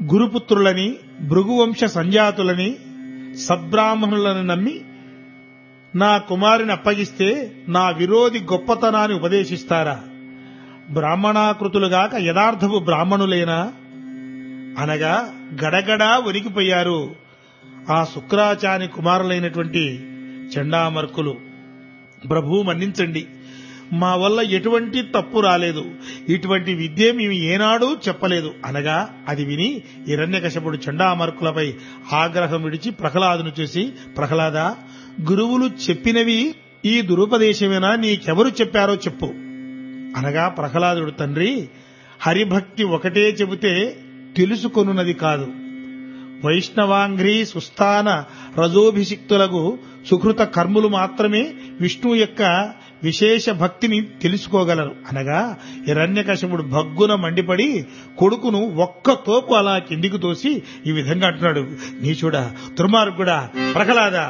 గురుపుత్రులని భృగువంశ సంజాతులని సద్బ్రాహ్మణులను నమ్మి నా కుమారుని అప్పగిస్తే నా విరోధి గొప్పతనాన్ని ఉపదేశిస్తారా బ్రాహ్మణాకృతులుగాక యథార్థపు బ్రాహ్మణులేనా అనగా గడగడా వణికిపోయారు ఆ శుక్రాచార్య కుమారులైనటువంటి చండామర్కులు ప్రభు మన్నించండి మా వల్ల ఎటువంటి తప్పు రాలేదు ఇటువంటి విద్య మేము ఏనాడూ చెప్పలేదు అనగా అది విని హిరణ్యకశపుడు చండామర్కులపై ఆగ్రహం విడిచి ప్రహ్లాదును చూసి ప్రహ్లాద గురువులు చెప్పినవి ఈ దురుపదేశమేనా నీకెవరు చెప్పారో చెప్పు అనగా ప్రహ్లాదుడు తండ్రి హరిభక్తి ఒకటే చెబితే తెలుసుకొనున్నది కాదు వైష్ణవాంఘ్రి సుస్థాన రజోభిషిక్తులకు సుకృత కర్ములు మాత్రమే విష్ణువు యొక్క విశేష భక్తిని తెలుసుకోగలరు అనగా హిరణ్యకశపుడు భగ్గున మండిపడి కొడుకును ఒక్క తోపు అలా కిందికి తోసి ఈ విధంగా అంటున్నాడు నీచుడా దుర్మార్గుడా ప్రహ్లాద